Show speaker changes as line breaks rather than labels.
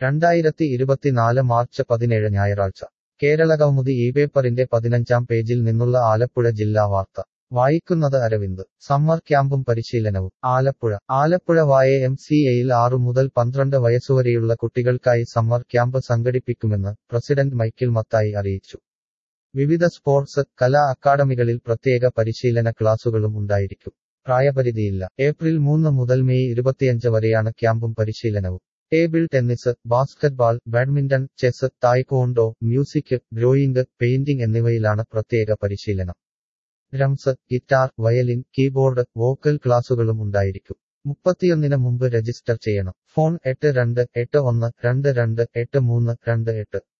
രണ്ടായിരത്തി ഇരുപത്തിനാല് മാർച്ച് പതിനേഴ് ഞായറാഴ്ച കേരളകൗമുദി ഈ പേപ്പറിന്റെ പതിനഞ്ചാം പേജിൽ നിന്നുള്ള ആലപ്പുഴ ജില്ലാ വാർത്ത വായിക്കുന്നത് അരവിന്ദ് സമ്മർ ക്യാമ്പും പരിശീലനവും ആലപ്പുഴ ആലപ്പുഴ വായ എം സി എയിൽ ആറു മുതൽ പന്ത്രണ്ട് വയസ്സുവരെയുള്ള കുട്ടികൾക്കായി സമ്മർ ക്യാമ്പ് സംഘടിപ്പിക്കുമെന്ന് പ്രസിഡന്റ് മൈക്കിൾ മത്തായി അറിയിച്ചു വിവിധ സ്പോർട്സ് കലാ അക്കാദമികളിൽ പ്രത്യേക പരിശീലന ക്ലാസുകളും ഉണ്ടായിരിക്കും പ്രായപരിധിയില്ല ഏപ്രിൽ മൂന്ന് മുതൽ മെയ് ഇരുപത്തിയഞ്ച് വരെയാണ് ക്യാമ്പും പരിശീലനവും table tennis basketball badminton chess taekwondo music drawing painting എന്നിവയിലാണ് പ്രത്യേക പരിശീലനം drums guitar violin keyboard vocal ക്ലാസുകളും ഉണ്ടായിരിക്കും മുപ്പത്തിയൊന്നിന് മുമ്പ് രജിസ്റ്റർ ചെയ്യണം ഫോൺ എട്ട് രണ്ട് എട്ട് ഒന്ന് രണ്ട് രണ്ട് എട്ട് മൂന്ന് രണ്ട് എട്ട്